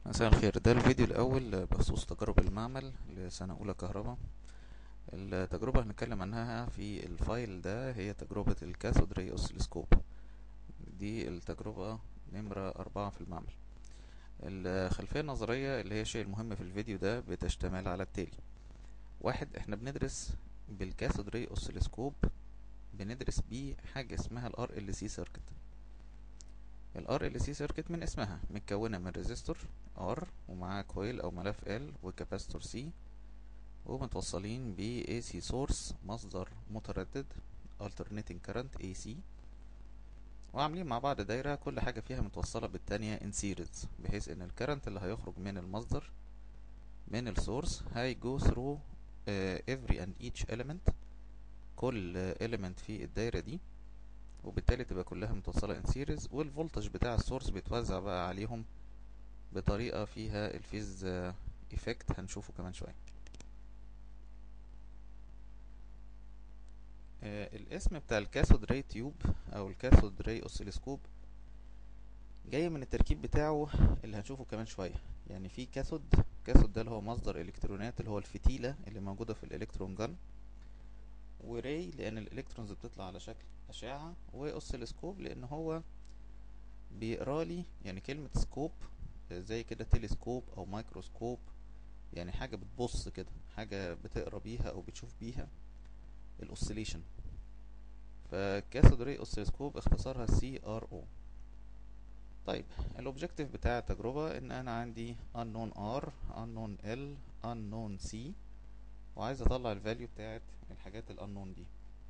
مساء الخير ده الفيديو الأول بخصوص تجارب المعمل لسنة أولى كهرباء التجربة هنتكلم عنها في الفايل ده هي تجربة الكاثود ري اوسيلوسكوب دي التجربة نمرة أربعة في المعمل الخلفية النظرية اللي هي الشيء المهم في الفيديو ده بتشتمل على التالي واحد احنا بندرس بالكاثود ري اوسيلوسكوب بندرس بيه حاجة اسمها ال RLC سيركت ال RLC سيركت من اسمها متكونة من ريزيستور R ومعاه كويل أو ملف L وكاباستور C ومتوصلين ب AC سورس مصدر متردد alternating current AC وعاملين مع بعض دايرة كل حاجة فيها متوصلة بالتانية in series بحيث ان الكرنت اللي هيخرج من المصدر من السورس هي go through uh, every and each element كل element في الدايرة دي وبالتالي تبقى كلها متوصلة in series والفولتج بتاع السورس بيتوزع بقى عليهم بطريقة فيها الفيز ايفكت هنشوفه كمان شوية آه الاسم بتاع الكاثود راي تيوب او الكاثود راي اوسيلوسكوب جاي من التركيب بتاعه اللي هنشوفه كمان شوية يعني في كاثود كاثود ده اللي هو مصدر الكترونات اللي هو الفتيلة اللي موجودة في الالكترون جن وراي لان الالكترونز بتطلع على شكل اشعة واوسيلوسكوب لان هو بيقرا لي يعني كلمة سكوب زي كده تلسكوب او مايكروسكوب يعني حاجة بتبص كده حاجة بتقرا بيها او بتشوف بيها الاوسيليشن فكاثود ري اوسيلوسكوب اختصارها سي ار او طيب الاوبجكتيف بتاع التجربة ان انا عندي unknown r unknown l unknown c وعايز اطلع الفاليو بتاعت الحاجات الانون دي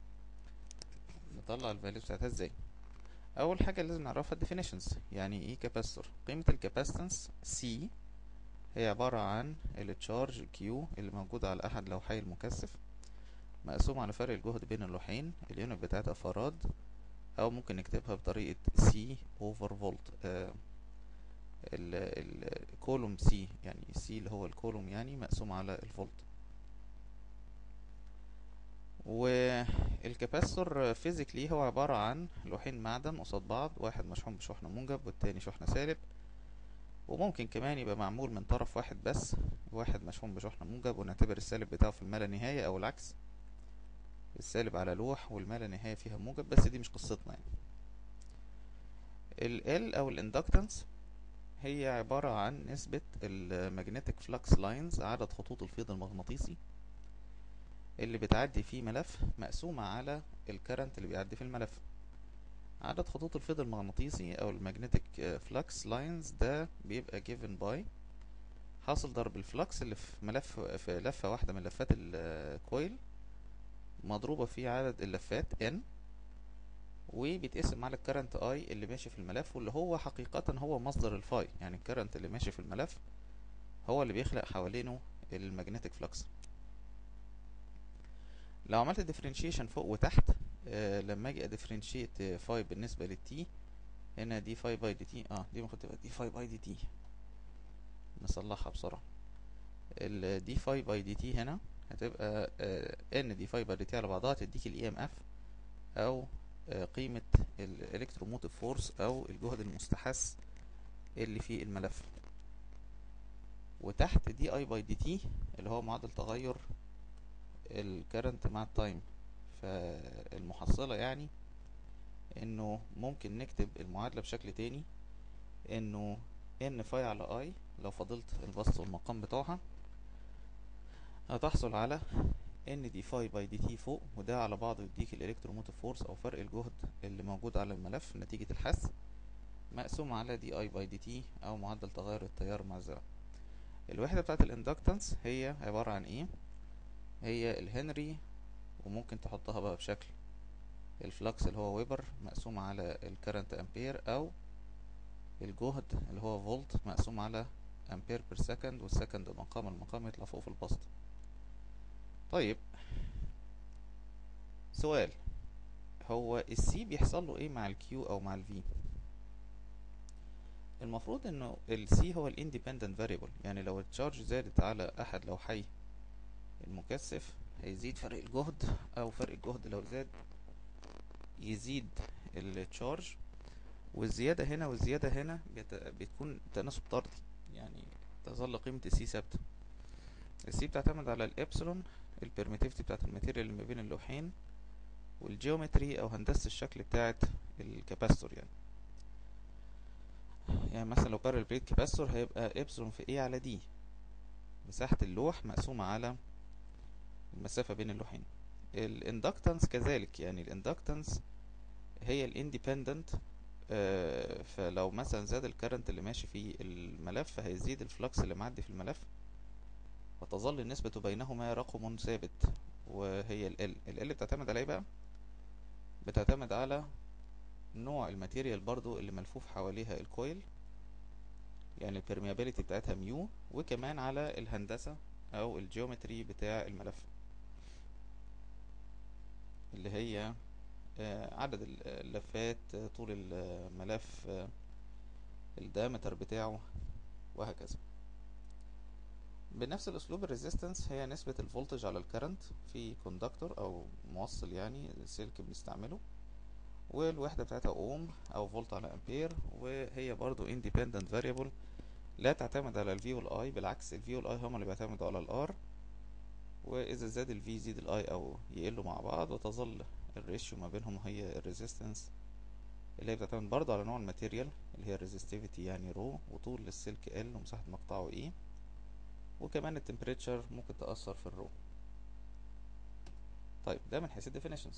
نطلع الفاليو بتاعتها ازاي اول حاجه لازم نعرفها definitions يعني ايه كاباستور قيمه الكاباستنس C هي عباره عن التشارج Q اللي موجود على احد لوحي المكثف مقسوم على فرق الجهد بين اللوحين اليونت بتاعتها فراد او ممكن نكتبها بطريقه C over volt آه الكولوم C يعني C اللي هو الكولوم يعني مقسوم على الفولت والكاباستور فيزيكلي هو عبارة عن لوحين معدن قصاد بعض واحد مشحون بشحنة موجب والتاني شحنة سالب وممكن كمان يبقى معمول من طرف واحد بس واحد مشحون بشحنة موجب ونعتبر السالب بتاعه في الملا نهاية او العكس السالب على لوح والملا نهاية فيها موجب بس دي مش قصتنا يعني ال L او الاندكتنس هي عبارة عن نسبة المagnetic flux lines عدد خطوط الفيض المغناطيسي اللي بتعدي فيه ملف مقسومة على الكرنت اللي بيعدي في الملف عدد خطوط الفيض المغناطيسي او المagnetic flux lines ده بيبقى given by حاصل ضرب الفلكس اللي في ملف في لفة واحدة من لفات الكويل مضروبة في عدد اللفات n وبيتقسم على الكرنت I اللي ماشي في الملف واللي هو حقيقة هو مصدر الفاي يعني الكرنت اللي ماشي في الملف هو اللي بيخلق حوالينه المagnetic flux لو عملت ديفرنشيشن فوق وتحت آه لما اجي اديفرنشيت فاي بالنسبة للتي هنا دي فاي باي دي تي اه دي المفروض تبقى دي فاي باي دي تي نصلحها بسرعة ال دي فاي باي دي تي هنا هتبقى آه ان دي فاي باي دي تي على بعضها تديك الاي ام اف او آه قيمة الالكتروموتيف فورس او الجهد المستحث اللي في الملف وتحت دي اي باي دي تي اللي هو معدل تغير الكرنت مع التايم فالمحصلة يعني انه ممكن نكتب المعادلة بشكل تاني انه ان فاي على اي لو فضلت البسط والمقام بتوعها هتحصل على ان دي فاي باي دي تي فوق وده على بعضه يديك الالكتروموتيف فورس او فرق الجهد اللي موجود على الملف نتيجة الحث مقسوم على دي اي باي دي تي او معدل تغير التيار مع الزمن الوحدة بتاعت الاندكتنس هي عبارة عن ايه هي الهنري وممكن تحطها بقى بشكل الفلكس اللي هو ويبر مقسوم على الكرنت امبير او الجهد اللي هو فولت مقسوم على امبير بير سكند والسكند مقام المقام يطلع فوق في البسط طيب سؤال هو السي بيحصل له ايه مع الكيو او مع الفي المفروض انه السي هو الاندبندنت فاريبل يعني لو التشارج زادت على احد لوحي المكثف هيزيد فرق الجهد او فرق الجهد لو زاد يزيد التشارج والزيادة هنا والزيادة هنا بت... بتكون تناسب طردي يعني تظل قيمة السي ثابتة السي بتعتمد على الابسلون البرميتيفيتي بتاعت الماتيريال اللي ما بين اللوحين والجيومتري او هندسة الشكل بتاعت الكاباستور يعني يعني مثلا لو بارل بليت كاباستور هيبقى ابسلون في ايه على دي مساحة اللوح مقسومة على المسافة بين اللوحين الاندكتنس كذلك يعني الاندكتنس هي الاندبندنت آه فلو مثلا زاد الكرنت اللي ماشي في الملف هيزيد الفلكس اللي معدي في الملف وتظل النسبة بينهما رقم ثابت وهي ال L ال L بتعتمد على ايه بقى بتعتمد على نوع الماتيريال برضو اللي ملفوف حواليها الكويل يعني البرميابيليتي بتاعتها ميو وكمان على الهندسة او الجيومتري بتاع الملف اللي هي عدد اللفات طول الملف الدامتر بتاعه وهكذا بنفس الاسلوب الريزيستنس هي نسبة الفولتج على الكرنت في كوندكتور او موصل يعني سلك بنستعمله والوحدة بتاعتها اوم او فولت على امبير وهي برضو independent variable لا تعتمد على الفي والاي بالعكس الفي والاي هما اللي بيعتمدوا على الار واذا زاد الفي يزيد الاي او يقلوا مع بعض وتظل الريشيو ما بينهم هي الريزيستنس اللي هي بتعتمد برضه على نوع الماتيريال اللي هي الريزستيفيتي يعني رو وطول للسلك ال ومساحة مقطعه اي وكمان التمبريتشر ممكن تأثر في الرو طيب ده من حيث الديفينيشنز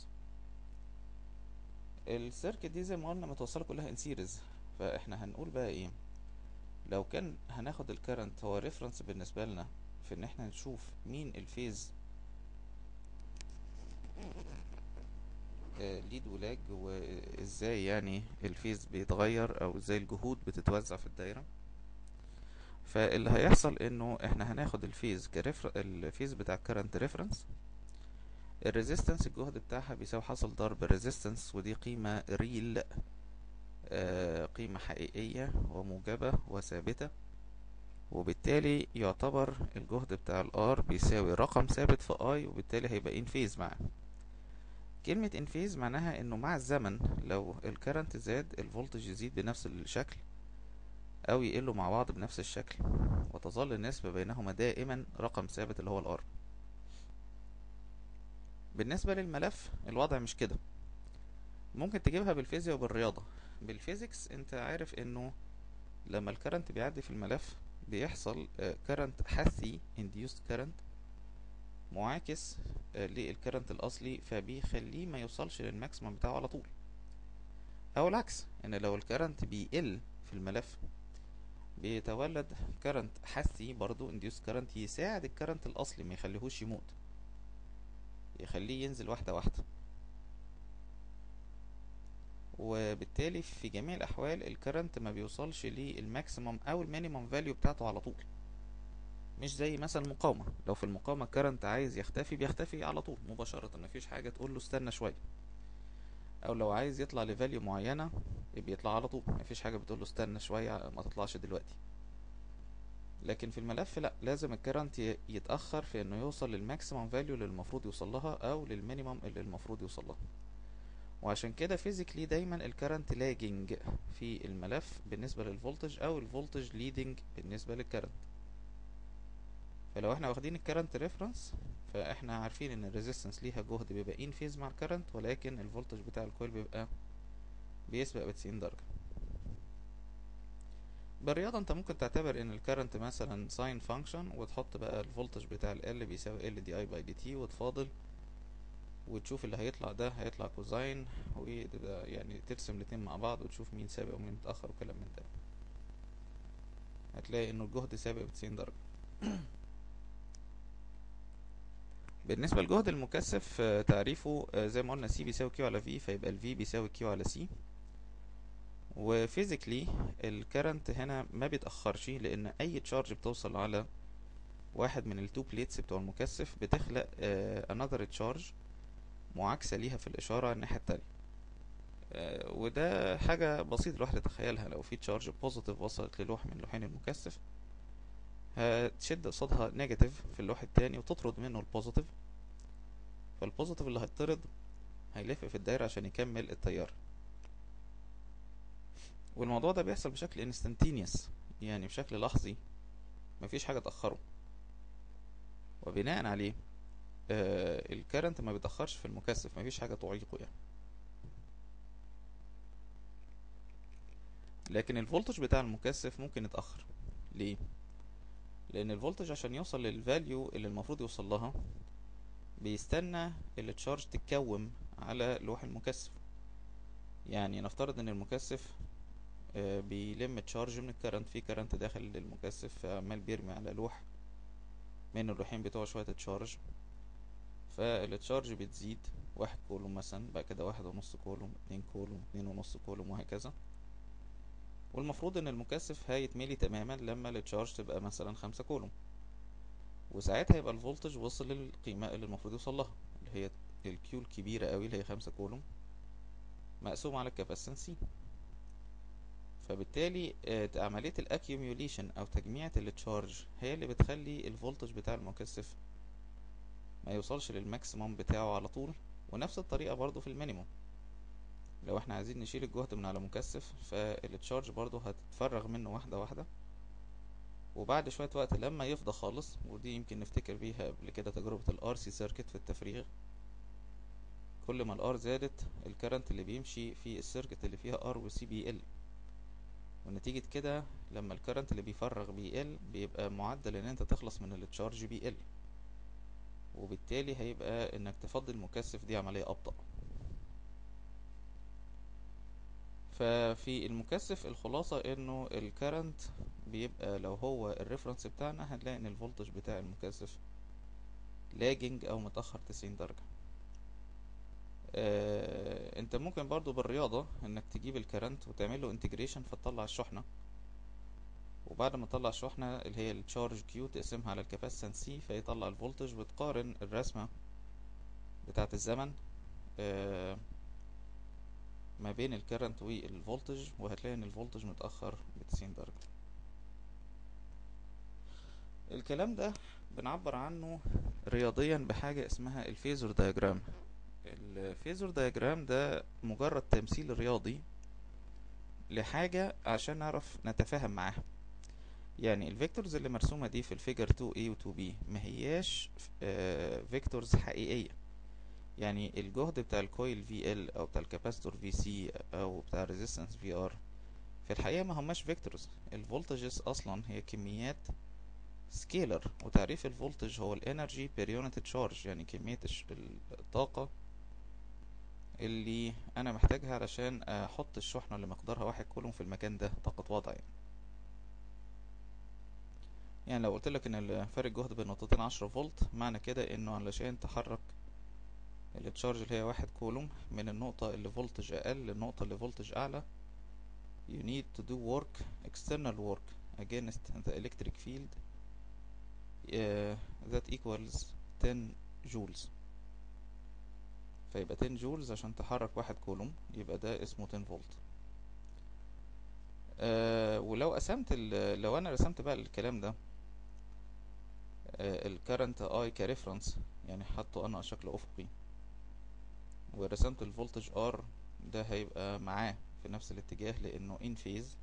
السيركت دي زي ما قلنا متوصلة كلها ان سيريز فاحنا هنقول بقى ايه لو كان هناخد الكرنت هو ريفرنس بالنسبة لنا في ان احنا نشوف مين الفيز ليد ولاج وازاي يعني الفيز بيتغير او ازاي الجهود بتتوزع في الدايرة فاللي هيحصل انه احنا هناخد الفيز كريفر الفيز بتاع الكرنت ريفرنس الريزيستنس الجهد بتاعها بيساوي حاصل ضرب الريزيستنس ودي قيمة ريل آه قيمة حقيقية وموجبة وثابتة وبالتالي يعتبر الجهد بتاع الار بيساوي رقم ثابت في اي وبالتالي هيبقى ان فيز معاه كلمة ان فيز معناها انه مع الزمن لو الكرنت زاد الفولتج يزيد بنفس الشكل او يقلوا مع بعض بنفس الشكل وتظل النسبة بينهما دائما رقم ثابت اللي هو الار بالنسبة للملف الوضع مش كده ممكن تجيبها بالفيزياء وبالرياضة بالفيزيكس انت عارف انه لما الكرنت بيعدي في الملف بيحصل كرنت حثي induced current معاكس للكرنت الاصلي فبيخليه ما يوصلش للماكسيمم بتاعه على طول او العكس ان لو الكرنت بيقل في الملف بيتولد كرنت حثي برضو induced current يساعد الكرنت الاصلي ما يخليهوش يموت يخليه ينزل واحدة واحدة وبالتالي في جميع الاحوال الكرنت ما بيوصلش للماكسيمم او المينيمم فاليو بتاعته على طول مش زي مثلا المقاومة لو في المقاومة الكرنت عايز يختفي بيختفي على طول مباشرة مفيش حاجة تقول له استنى شوية او لو عايز يطلع لفاليو معينة بيطلع على طول مفيش حاجة بتقول له استنى شوية ما تطلعش دلوقتي لكن في الملف لا لازم الكرنت يتأخر في انه يوصل للماكسيمم فاليو اللي المفروض يوصل لها او للمينيمم اللي المفروض يوصل لها وعشان كده فيزيكلي دايما الكرنت لاجنج في الملف بالنسبة للفولتج او الفولتج ليدنج بالنسبة للكرنت فلو احنا واخدين الكرنت ريفرنس فاحنا عارفين ان الريزيستنس ليها جهد بيبقى ان فيز مع الكرنت ولكن الفولتج بتاع الكويل بيبقى بيسبق بتسعين درجة بالرياضة انت ممكن تعتبر ان الكرنت مثلا ساين فانكشن وتحط بقى الفولتج بتاع ال بيساوي ال دي اي باي دي تي وتفاضل وتشوف اللي هيطلع ده هيطلع كوزاين يعني ترسم الاتنين مع بعض وتشوف مين سابق ومين متأخر وكلام من ده هتلاقي انه الجهد سابق بتسعين درجة بالنسبة للجهد المكثف تعريفه زي ما قلنا سي بيساوي كيو على في فيبقى الفي بيساوي كيو على سي وفيزيكلي الكرنت هنا ما بيتأخرش لأن أي تشارج بتوصل على واحد من التو بليتس بتوع المكثف بتخلق another تشارج معاكسة ليها في الإشارة الناحية التانية وده حاجة بسيطة الواحد يتخيلها لو في تشارج بوزيتيف وصلت للوح من لوحين المكثف هتشد قصادها نيجاتيف في اللوح التاني وتطرد منه البوزيتيف فالبوزيتيف اللي هيطرد هيلف في الدايرة عشان يكمل التيار والموضوع ده بيحصل بشكل انستنتينيوس يعني بشكل لحظي مفيش حاجة تأخره وبناء عليه آه الكرنت ما بيتأخرش في المكثف مفيش حاجة تعيقه يعني لكن الفولتج بتاع المكثف ممكن يتأخر ليه؟ لأن الفولتج عشان يوصل للفاليو اللي المفروض يوصل لها بيستنى التشارج تتكوم على لوح المكثف يعني نفترض ان المكثف آه، بيلم تشارج من الكرنت في كرنت داخل المكثف فعمال بيرمي على لوح من اللوحين بتوع شوية تشارج فالتشارج بتزيد واحد كولوم مثلا بقى كده واحد ونص كولوم اتنين كولوم اتنين ونص كولوم وهكذا والمفروض ان المكثف هيتملي تماما لما التشارج تبقى مثلا خمسة كولوم وساعتها يبقى الفولتج وصل للقيمة اللي المفروض يوصل لها اللي هي الكيو الكبيرة قوي اللي هي خمسة كولوم مقسوم على الكاباسيتنس سي فبالتالي آه، عملية الاكيوميوليشن او تجميعة التشارج هي اللي بتخلي الفولتج بتاع المكثف ما يوصلش للماكسيموم بتاعه على طول ونفس الطريقة برضو في المينيموم لو احنا عايزين نشيل الجهد من على مكثف فالتشارج برضو هتتفرغ منه واحدة واحدة وبعد شوية وقت لما يفضى خالص ودي يمكن نفتكر بيها قبل كده تجربة الار سي سيركت في التفريغ كل ما الار زادت الكرنت اللي بيمشي في السيركت اللي فيها ار وسي بيقل ونتيجة كده لما الكرنت اللي بيفرغ بيقل بيبقى معدل ان انت تخلص من التشارج بيقل وبالتالي هيبقى انك تفضي المكثف دي عملية ابطأ ففي المكثف الخلاصة انه الكرنت بيبقى لو هو الريفرنس بتاعنا هنلاقي ان الفولتج بتاع المكثف لاجنج او متأخر تسعين درجة آه انت ممكن برضو بالرياضة انك تجيب الكرنت وتعمل له انتجريشن فتطلع الشحنة وبعد ما تطلع الشحنة اللي هي التشارج كيو تقسمها على الكاباسيتنس سي فيطلع الفولتج وتقارن الرسمة بتاعة الزمن آه ما بين الكرنت والفولتج وهتلاقي ان الفولتج متأخر بتسعين درجة الكلام ده بنعبر عنه رياضيا بحاجة اسمها الفيزور دايجرام الفيزور دايجرام ده مجرد تمثيل رياضي لحاجة عشان نعرف نتفاهم معاها يعني الفيكتورز اللي مرسومة دي في الفيجر 2A و 2B ما هياش فيكتورز حقيقية يعني الجهد بتاع الكويل VL او بتاع الكاباستور VC او بتاع الريزيستنس VR في الحقيقة ما هماش فيكتورز الفولتجز اصلا هي كميات سكيلر وتعريف الفولتج هو الانرجي بير يونت تشارج يعني كمية الطاقة اللي انا محتاجها علشان احط الشحنة اللي مقدارها واحد كولوم في المكان ده طاقة وضع يعني يعني لو قلت لك ان فرق الجهد بين نقطتين عشرة فولت معنى كده انه علشان تحرك التشارج اللي هي واحد كولوم من النقطة اللي فولتج اقل للنقطة اللي فولتج اعلى you need to do work external work against the electric field uh, that equals 10 joules فيبقى 10 جولز عشان تحرك واحد كولوم يبقى ده اسمه 10 فولت آه ولو قسمت لو انا رسمت بقى الكلام ده آه الكرنت اي كريفرنس يعني حطه انا شكل افقي ورسمت الفولتج ار ده هيبقى معاه في نفس الاتجاه لانه ان فيز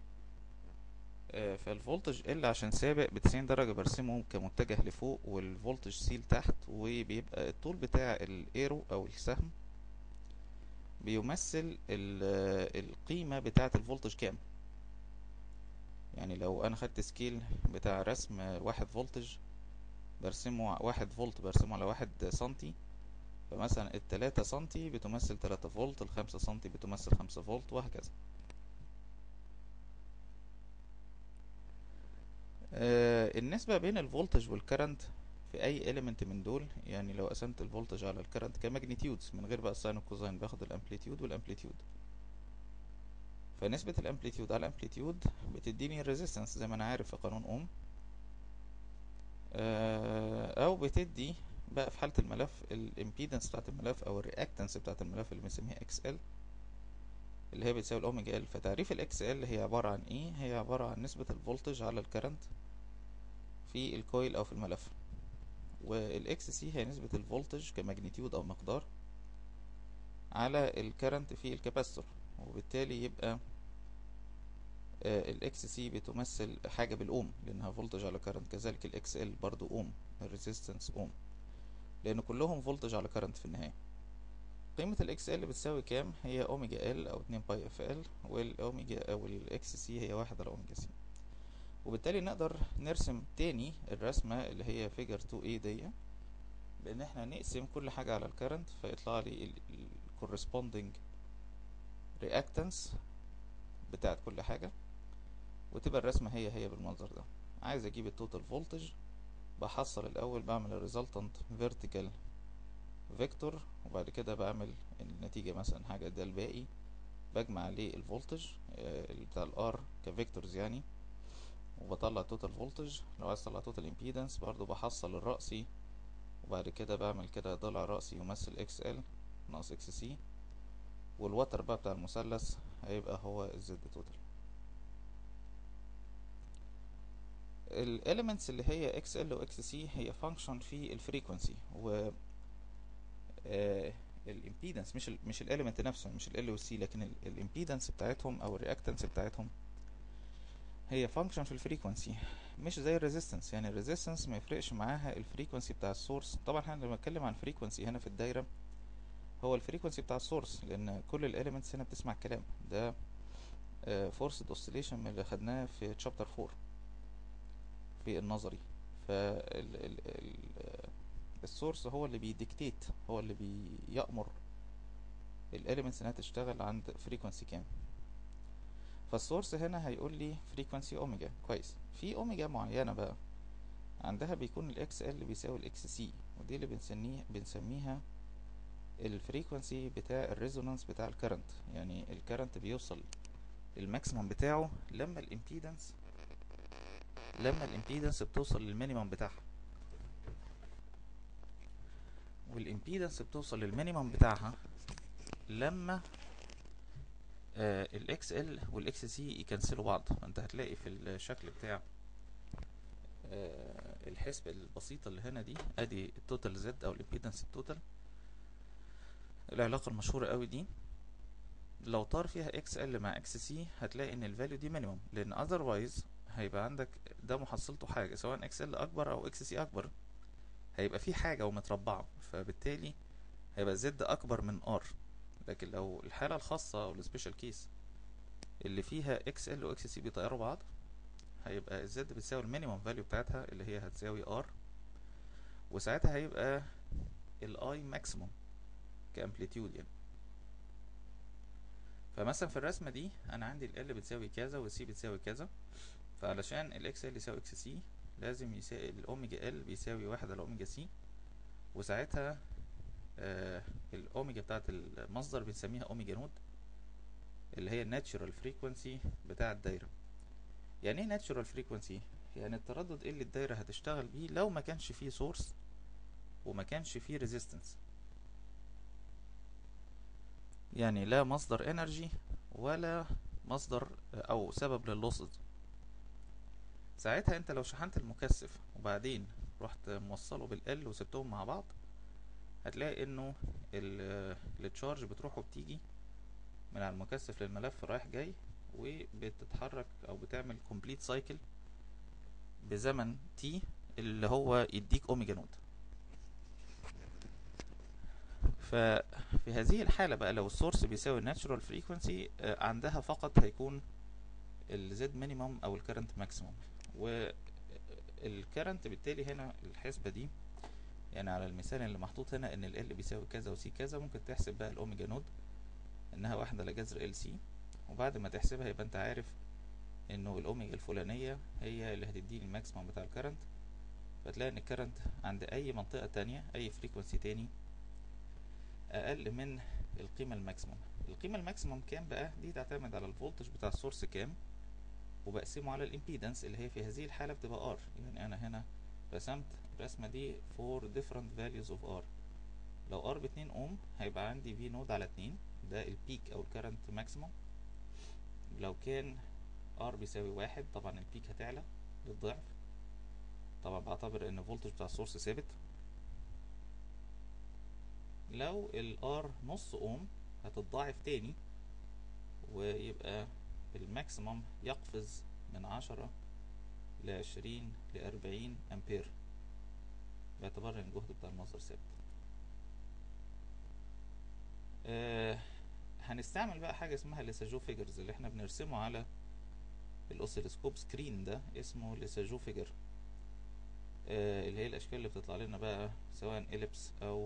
فالفولتج ال عشان سابق بتسعين درجة برسمه كمتجه لفوق والفولتج سي لتحت وبيبقى الطول بتاع الايرو او السهم بيمثل القيمة بتاعة الفولتج كام يعني لو انا خدت سكيل بتاع رسم واحد فولتج برسمه واحد فولت برسمه على واحد سنتي فمثلا التلاتة سنتي بتمثل تلاتة فولت الخمسة سنتي بتمثل خمسة فولت وهكذا آه النسبة بين الفولتج والكرنت في اي اليمنت من دول يعني لو قسمت الفولتج على الكرنت كماجنتيودز من غير بقى الساين والكوزاين باخد الامبليتيود والامبليتيود فنسبة الامبليتيود على الامبليتيود بتديني الريزيستنس زي ما انا عارف في قانون اوم آه او بتدي بقى في حالة الملف الامبيدنس بتاعت الملف او الرياكتنس بتاعت الملف اللي بنسميها اكس ال اللي هي بتساوي الاوميجا ال فتعريف الاكس ال هي عبارة عن ايه هي عبارة عن نسبة الفولتج على الكرنت في الكويل او في الملف والاكس سي هي نسبة الفولتج كماجنتيود او مقدار على الكرنت في الكاباستور وبالتالي يبقى الاكس سي بتمثل حاجة بالاوم لانها فولتج على كارنت كذلك الاكس ال برضو اوم الريزيستنس اوم لان كلهم فولتج على كارنت في النهاية قيمة الاكس ال بتساوي كام هي اوميجا ال او 2 باي اف ال والاوميجا او الاكس سي هي واحد على اوميجا سي وبالتالي نقدر نرسم تاني الرسمة اللي هي فيجر 2 a دي بان احنا نقسم كل حاجة على الكرنت فيطلع لي ال corresponding reactance بتاعت كل حاجة وتبقى الرسمة هي هي بالمنظر ده عايز اجيب التوتال فولتج بحصل الاول بعمل الريزلتنت فيرتيكال فيكتور وبعد كده بعمل النتيجة مثلا حاجة ده الباقي بجمع عليه الفولتج بتاع الار كفيكتورز يعني وبطلع توتال فولتج لو عايز اطلع توتال امبيدنس برضو بحصل الرأسي وبعد كده بعمل كده ضلع رأسي يمثل اكس ال ناقص اكس سي والوتر بقى بتاع المثلث هيبقى هو الزد توتال الاليمنتس اللي هي اكس ال واكس سي هي فانكشن في الفريكونسي و الامبيدنس مش ال مش الاليمنت نفسه مش ال والسي لكن الامبيدنس بتاعتهم او الرياكتنس بتاعتهم هي فانكشن في الفريكونسي مش زي الريزيستنس يعني الريزيستنس ما يفرقش معاها الفريكونسي بتاع السورس طبعا احنا لما نتكلم عن فريكونسي هنا في الدايره هو الفريكونسي بتاع السورس لان كل الاليمنتس هنا بتسمع الكلام ده فورسد اوسيليشن من اللي خدناه في تشابتر 4 في النظري ف السورس هو اللي بيديكتيت هو اللي بيأمر الاليمنتس انها تشتغل عند فريكونسي كام فالسورس هنا هيقول لي فريكونسي اوميجا كويس في اوميجا معينة بقى عندها بيكون الاكس ال بيساوي الاكس سي ودي اللي بنسميها بنسميها الفريكونسي بتاع الريزونانس بتاع الكرنت يعني الكرنت بيوصل الماكسيمم بتاعه لما الامبيدنس لما الامبيدنس بتوصل للمينيمم بتاعها والامبيدنس بتوصل للمينيمم بتاعها لما الاكس ال والاكس سي يكنسلوا بعض فانت هتلاقي في الشكل بتاع آه الحسبة البسيطة اللي هنا دي ادي التوتال زد او الامبيدنس التوتال العلاقة المشهورة قوي دي لو طار فيها اكس ال مع اكس سي هتلاقي ان الفاليو دي مينيمم لان اذروايز هيبقى عندك ده محصلته حاجة سواء اكس ال اكبر او اكس سي اكبر هيبقى في حاجة ومتربعة فبالتالي هيبقى زد اكبر من ار لكن لو الحالة الخاصة او السبيشال كيس اللي فيها اكس ال واكس سي بيطيروا بعض هيبقى الزد بتساوي المينيمم فاليو بتاعتها اللي هي هتساوي ار وساعتها هيبقى الاي ماكسيموم كامبليتيود يعني فمثلا في الرسمة دي انا عندي ال بتساوي كذا والسي بتساوي كذا فعلشان الاكس ال يساوي اكس سي لازم يساوي الاوميجا ال بيساوي واحد على اوميجا سي وساعتها آه الاوميجا بتاعت المصدر بنسميها اوميجا نود اللي هي الناتشورال فريكوانسي بتاع الدايره يعني ايه ناتشورال فريكوانسي يعني التردد اللي الدايره هتشتغل بيه لو ما كانش فيه سورس وما كانش فيه ريزيستنس يعني لا مصدر انرجي ولا مصدر او سبب لللوسز ساعتها انت لو شحنت المكثف وبعدين رحت موصله بالال وسبتهم مع بعض هتلاقي انه التشارج بتروح وبتيجي من على المكثف للملف رايح جاي وبتتحرك او بتعمل كومبليت سايكل بزمن تي اللي هو يديك اوميجا نود ففي هذه الحالة بقى لو السورس بيساوي الناتشورال فريكونسي عندها فقط هيكون الزد مينيمم او الكرنت ماكسيمم والكرنت بالتالي هنا الحسبة دي يعني على المثال اللي محطوط هنا ان ال بيساوي كذا وسي كذا ممكن تحسب بقى الاوميجا نود انها واحدة لجذر ال سي وبعد ما تحسبها يبقى انت عارف انه الاوميجا الفلانية هي اللي هتديني الماكسيمم بتاع الكرنت فتلاقي ان الكرنت عند اي منطقة تانية اي فريكونسي تاني اقل من القيمة الماكسيمم القيمة الماكسيمم كام بقى دي تعتمد على الفولتج بتاع السورس كام وبقسمه على الامبيدنس اللي هي في هذه الحالة بتبقى ار يعني انا هنا رسمت الرسمة دي for different values of r لو r باتنين اوم هيبقى عندي v نود على اتنين ده البيك او الكرنت ماكسيموم لو كان r بيساوي واحد طبعا البيك هتعلى للضعف طبعا بعتبر ان الفولتج بتاع السورس ثابت لو ال r نص اوم هتتضاعف تاني ويبقى الماكسيمم يقفز من عشرة لعشرين لأربعين أمبير باعتبار ان الجهد بتاع المصدر ثابت آه هنستعمل بقى حاجة اسمها ليساجو فيجرز اللي احنا بنرسمه على الاوسيلوسكوب سكرين ده اسمه ليساجو فيجر آه اللي هي الاشكال اللي بتطلع لنا بقى سواء اليبس او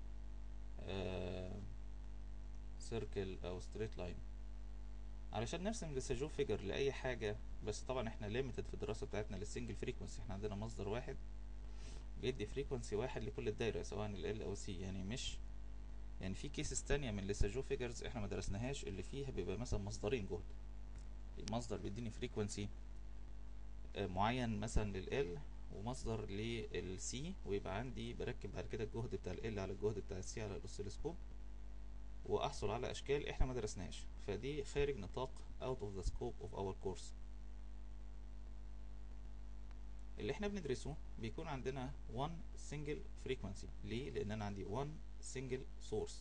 آه سيركل او ستريت لاين علشان نرسم ليساجو فيجر لاي حاجة بس طبعا احنا ليميتد في الدراسة بتاعتنا للسنجل فريكونسي احنا عندنا مصدر واحد بيدي فريكونسي واحد لكل الدايرة سواء ال او سي يعني مش يعني في كيسز تانية من ليساجو فيجرز احنا ما درسناهاش اللي فيها بيبقى مثلا مصدرين جهد مصدر بيديني فريكونسي معين مثلا لل ومصدر للسي ويبقى عندي بركب بعد كده الجهد بتاع ال على الجهد بتاع السي على الاوسيلوسكوب واحصل على اشكال احنا ما درسناهاش فدي خارج نطاق out of the scope of our course اللي احنا بندرسه بيكون عندنا one single frequency ليه لان انا عندي one single source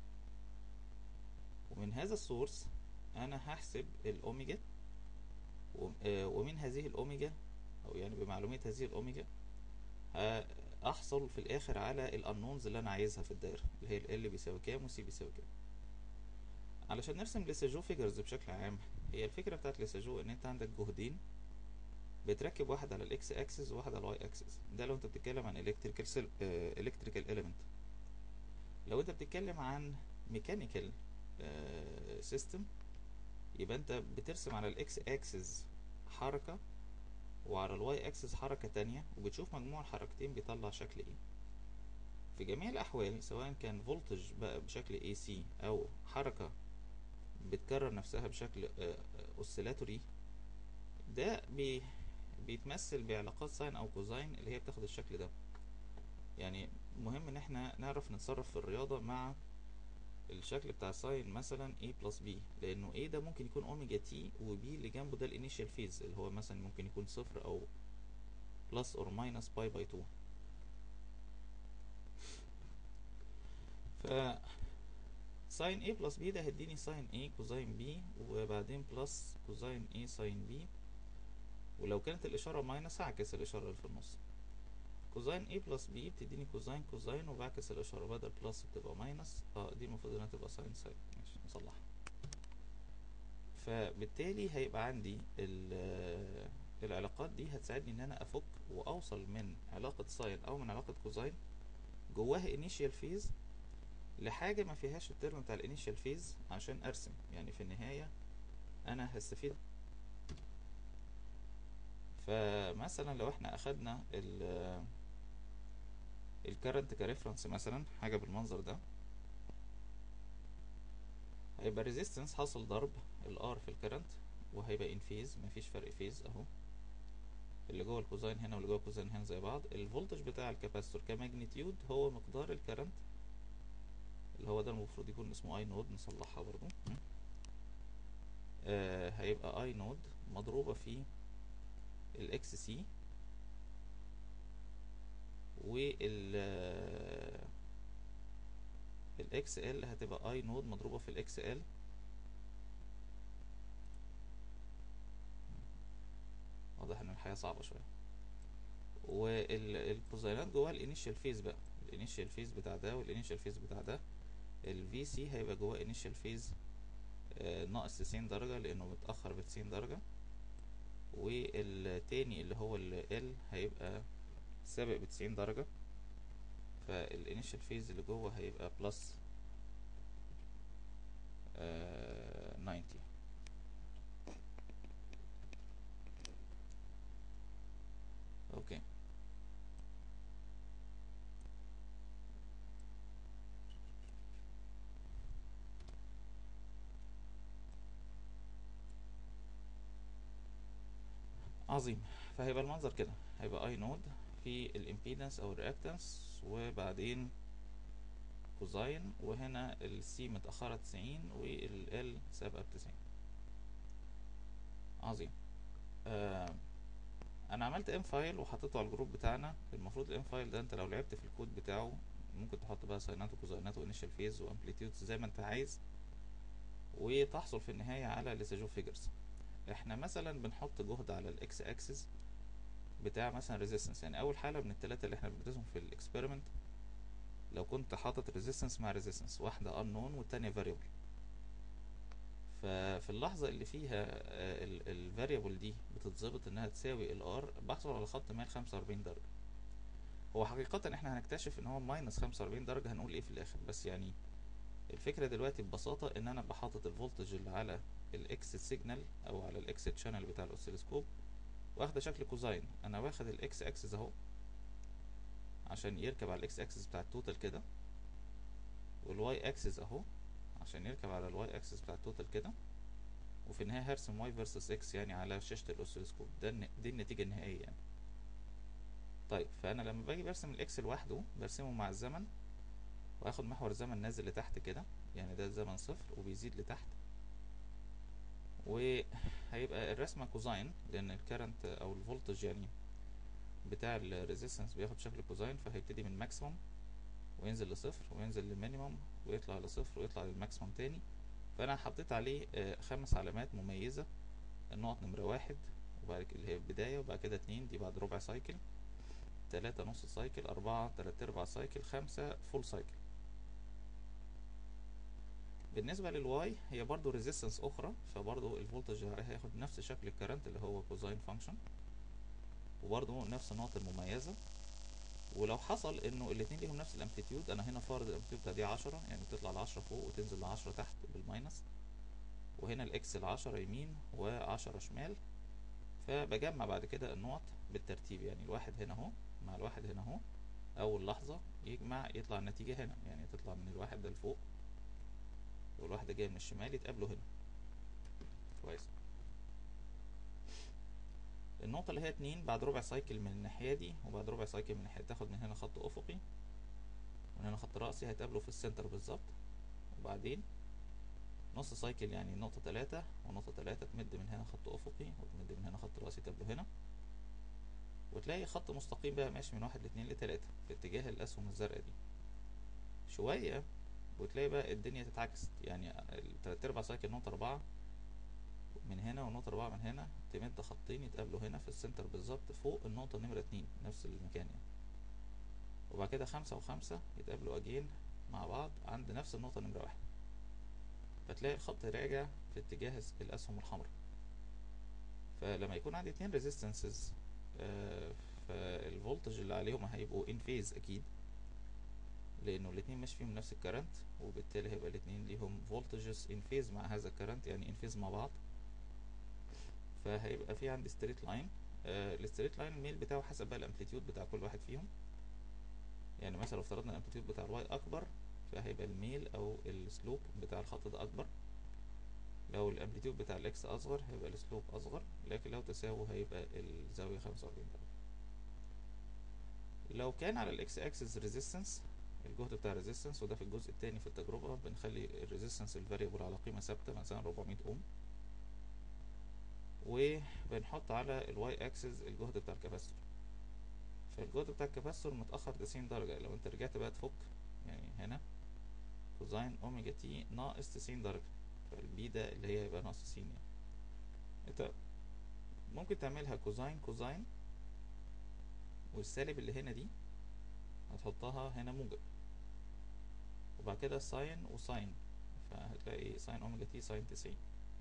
ومن هذا السورس انا هحسب الاوميجا ومن هذه الاوميجا او يعني بمعلومية هذه الاوميجا احصل في الاخر على الانونز اللي انا عايزها في الدايرة اللي هي ال بيساوي كام والسي بيساوي كام علشان نرسم ليساجو فيجرز بشكل عام هي الفكرة بتاعت ليساجو ان انت عندك جهدين بتركب واحد على الاكس اكسس وواحد على الواي اكسس ده لو انت بتتكلم عن الكتريكال سيل الكتريكال اليمنت لو انت بتتكلم عن ميكانيكال سيستم يبقى انت بترسم على الاكس اكسس حركة وعلى الواي اكسس حركة تانية وبتشوف مجموع الحركتين بيطلع شكل ايه في جميع الاحوال سواء كان فولتج بقى بشكل اي سي او حركة بتكرر نفسها بشكل اوسيلاتوري ده بي بيتمثل بعلاقات ساين او كوزاين اللي هي بتاخد الشكل ده يعني مهم ان احنا نعرف نتصرف في الرياضة مع الشكل بتاع ساين مثلا A بلس B لانه A ده ممكن يكون اوميجا تي و B اللي جنبه ده الانيشال فيز اللي هو مثلا ممكن يكون صفر او بلس اور ماينس باي باي 2 ف ساين A بلس B ده هيديني ساين A كوزاين B وبعدين بلس كوزاين A ساين B ولو كانت الإشارة ماينس هعكس الإشارة اللي في النص كوزاين A بلس B بتديني كوزاين كوزاين وبعكس الإشارة بدل بلس بتبقى ماينس اه دي المفروض انها تبقى ساين ساين ماشي نصلحها فبالتالي هيبقى عندي العلاقات دي هتساعدني ان انا افك واوصل من علاقة ساين او من علاقة كوزاين جواها انيشيال فيز لحاجة ما فيهاش الترم بتاع الانيشيال فيز عشان ارسم يعني في النهاية انا هستفيد فمثلا لو احنا اخدنا ال الكرنت كريفرنس مثلا حاجة بالمنظر ده هيبقى ريزيستنس حصل ضرب الار في الكرنت وهيبقى ان فيز مفيش فرق فيز اهو اللي جوه الكوزاين هنا واللي جوه الكوزاين هنا زي بعض الفولتج بتاع الكاباستور كماجنتيود هو مقدار الكرنت اللي هو ده المفروض يكون اسمه اي نود نصلحها برضو آه هيبقى اي نود مضروبة في الاكس سي وال الاكس ال هتبقى اي نود مضروبة في الاكس ال واضح ان الحياة صعبة شوية والكوزاينات جواها الانيشال فيز بقى الانيشال فيز بتاع ده والانيشال فيز بتاع ده الفي سي هيبقى جواه انيشال فيز ناقص تسعين درجة لانه متأخر بتسعين درجة والتاني اللي هو ال L هيبقى سابق بتسعين درجة فالانيشال فيز اللي جوه هيبقى بلس ناينتي اوكي عظيم فهيبقى المنظر كده هيبقى اي نود في الامبيدنس او الرياكتنس وبعدين كوزاين وهنا السي متأخرة تسعين والال سابقة بتسعين عظيم آه انا عملت ام فايل وحطيته على الجروب بتاعنا المفروض الام فايل ده انت لو لعبت في الكود بتاعه ممكن تحط بقى ساينات وكوزاينات وانيشال فيز وامبليتيودز زي ما انت عايز وتحصل في النهاية على ليساجو فيجرز احنا مثلا بنحط جهد على الاكس اكسس بتاع مثلا ريزيستنس يعني اول حاله من الثلاثه اللي احنا بندرسهم في الاكسبيرمنت لو كنت حاطط ريزيستنس مع ريزيستنس واحده unknown والتانية variable ففي اللحظة اللي فيها الفاريبل دي بتتظبط انها تساوي الار بحصل على خط مال 45 درجة هو حقيقة احنا هنكتشف ان هو ماينس 45 درجة هنقول ايه في الاخر بس يعني الفكرة دلوقتي ببساطة ان انا بحاطط الفولتج اللي على الاكس سيجنال او على الاكس تشانل بتاع الاوسيلوسكوب واخده شكل كوزاين انا واخد الاكس اكسس اهو عشان يركب على الاكس اكسس بتاع التوتال كده والواي اكسس اهو عشان يركب على الواي اكسس بتاع التوتال كده وفي النهاية هرسم واي فيرسس اكس يعني على شاشة الاوسيلوسكوب ده دي النتيجة النهائية يعني طيب فانا لما باجي برسم الاكس لوحده برسمه مع الزمن واخد محور الزمن نازل لتحت كده يعني ده الزمن صفر وبيزيد لتحت وهيبقى الرسمة كوزاين لان الكرنت او الفولتج يعني بتاع الريزيستنس بياخد شكل كوزاين فهيبتدي من ماكسيموم وينزل لصفر وينزل للمينيموم ويطلع لصفر ويطلع للماكسيموم تاني فانا حطيت عليه خمس علامات مميزة النقط نمرة واحد وبعد كده اللي هي البداية وبعد كده اتنين دي بعد ربع سايكل تلاتة نص سايكل أربعة تلات أرباع سايكل خمسة فول سايكل بالنسبة للواي هي برضو ريزيستنس أخرى فبرضو الفولتج عليها هياخد نفس شكل الكرنت اللي هو كوزاين فانكشن وبرضو نفس النقط المميزة ولو حصل انه الاتنين ليهم نفس الامبليتيود انا هنا فارض الامبليتيود بتاع دي عشرة يعني تطلع لعشرة فوق وتنزل لعشرة تحت بالماينس وهنا الاكس العشرة يمين وعشرة شمال فبجمع بعد كده النقط بالترتيب يعني الواحد هنا اهو مع الواحد هنا اهو اول لحظة يجمع يطلع النتيجة هنا يعني تطلع من الواحد ده لفوق والواحد جاي من الشمال يتقابلوا هنا كويس النقطة اللي هي اتنين بعد ربع سايكل من الناحية دي وبعد ربع سايكل من الناحية تاخد من هنا خط أفقي ومن هنا خط رأسي هيتقابلوا في السنتر بالظبط وبعدين نص سايكل يعني نقطة تلاتة ونقطة تلاتة تمد من هنا خط أفقي وتمد من هنا خط رأسي يتقابلوا هنا وتلاقي خط مستقيم بقى ماشي من واحد لاتنين لتلاتة في اتجاه الأسهم الزرقاء دي شوية وتلاقي بقى الدنيا تتعكس يعني تلات أرباع سايكل نقطة أربعة من هنا ونقطة أربعة من هنا تمد خطين يتقابلوا هنا في السنتر بالظبط فوق النقطة نمرة اتنين نفس المكان يعني وبعد كده خمسة وخمسة يتقابلوا أجين مع بعض عند نفس النقطة نمرة واحد فتلاقي الخط راجع في اتجاه الأسهم الحمراء فلما يكون عندي اتنين ريزيستنسز آه فالفولتج اللي عليهم هيبقوا ان فيز أكيد لانه الاتنين ماشي فيهم نفس الكرنت وبالتالي هيبقى الاتنين ليهم فولتجز ان فيز مع هذا الكرنت يعني ان فيز مع بعض فهيبقى في عندي ستريت لاين آه الستريت لاين الميل بتاعه حسب بقى الامبليتيود بتاع كل واحد فيهم يعني مثلا لو افترضنا الامبليتيود بتاع الواي اكبر فهيبقى الميل او السلوب بتاع الخط ده اكبر لو الامبليتيود بتاع الاكس اصغر هيبقى السلوب اصغر لكن لو تساووا هيبقى الزاوية 45 درجة لو كان على الاكس اكسس ريزيستنس الجهد بتاع الريزيستنس وده في الجزء الثاني في التجربة بنخلي الريزيستنس الفاريبل على قيمة ثابتة مثلا 400 اوم وبنحط على الواي اكسس الجهد بتاع الكاباستور فالجهد بتاع الكاباستور متأخر 90 درجة لو انت رجعت بقى تفك يعني هنا كوزين اوميجا تي ناقص 90 درجة فالبي ده اللي هي يبقى ناقص 90 يعني انت ممكن تعملها كوزين كوزين والسالب اللي هنا دي هتحطها هنا موجب وبعد كده ساين وساين فهتلاقي ساين اوميجا تي ساين تسعين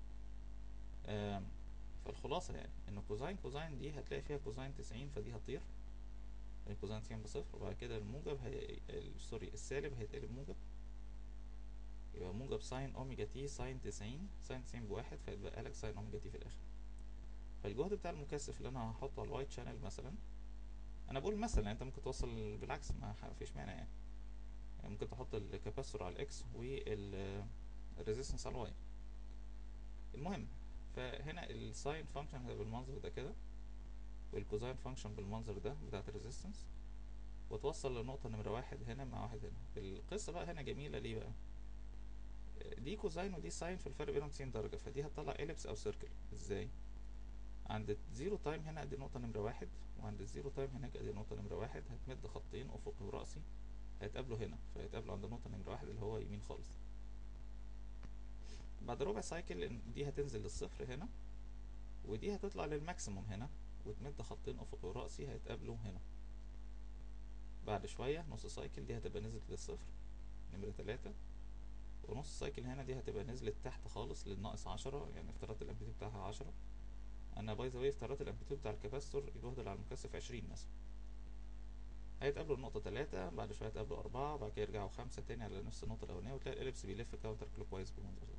فالخلاصة يعني ان كوزين كوزين دي هتلاقي فيها كوزين تسعين فدي هتطير الكوزين تسعين بصفر وبعد كده الموجب هي... سوري السالب هيتقلب موجب يبقى موجب ساين اوميجا تي ساين تسعين ساين تسعين بواحد فيتبقى لك ساين اوميجا تي في الاخر فالجهد بتاع المكثف اللي انا هحطه على الوايت شانل مثلا انا بقول مثلا انت ممكن توصل بالعكس ما فيش مانع يعني. يعني ممكن تحط الكاباسيتور على الاكس والريزيستنس على الواي المهم فهنا الساين فانكشن هيبقى بالمنظر ده كده والكوزاين فانكشن بالمنظر ده بتاعت الريزيستنس وتوصل لنقطة نمرة واحد هنا مع واحد هنا القصة بقى هنا جميلة ليه بقى دي كوزاين ودي ساين في الفرق بينهم 90 درجة فدي هتطلع إليبس أو سيركل ازاي عند الزيرو تايم هنا ادي نقطة نمرة واحد وعند الزيرو تايم هناك ادي نقطة نمرة واحد هتمد خطين افقي ورأسي هيتقابلوا هنا فهيتقابلوا عند النقطة نمرة واحد اللي هو يمين خالص بعد ربع سايكل دي هتنزل للصفر هنا ودي هتطلع للماكسيموم هنا وتمد خطين افقي ورأسي هيتقابلوا هنا بعد شوية نص سايكل دي هتبقى نزلت للصفر نمرة تلاتة ونص سايكل هنا دي هتبقى نزلت تحت خالص للناقص عشرة يعني افترضت الامبليتيود بتاعها عشرة انا باي ذا واي افترضت الامبليتيود بتاع الكاباستور الجهد اللي على المكثف عشرين مثلا هيتقابلوا النقطة تلاتة بعد شوية هيتقابلوا أربعة بعد كده يرجعوا خمسة تاني على نفس النقطة الأولانية وتلاقي الإليبس بيلف كاونتر كلوك وايز بالمنظر ده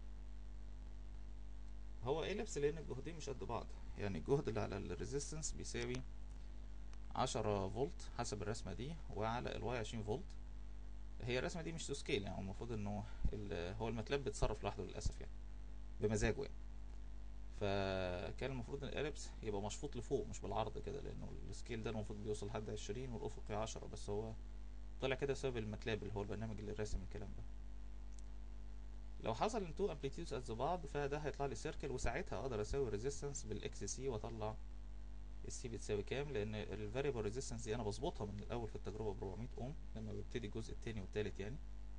هو إليبس لأن الجهدين مش قد بعض يعني الجهد اللي على الريزيستنس بيساوي عشرة فولت حسب الرسمة دي وعلى الواي عشرين فولت هي الرسمة دي مش تو سكيل يعني المفروض انه هو الماتلاب بيتصرف لوحده للأسف يعني بمزاجه يعني فكان المفروض ان الاليبس يبقى مشفوط لفوق مش بالعرض كده لانه السكيل ده المفروض بيوصل لحد عشرين والافقي عشرة بس هو طلع كده بسبب الماتلاب اللي هو البرنامج اللي راسم الكلام ده لو حصل ان تو امبليتيودز قد بعض فده هيطلع لي سيركل وساعتها اقدر اساوي ريزيستنس بالاكس سي واطلع السي بتساوي كام لان الفاريبل ريزيستنس دي انا بظبطها من الاول في التجربه ب 400 اوم لما ببتدي الجزء التاني والتالت يعني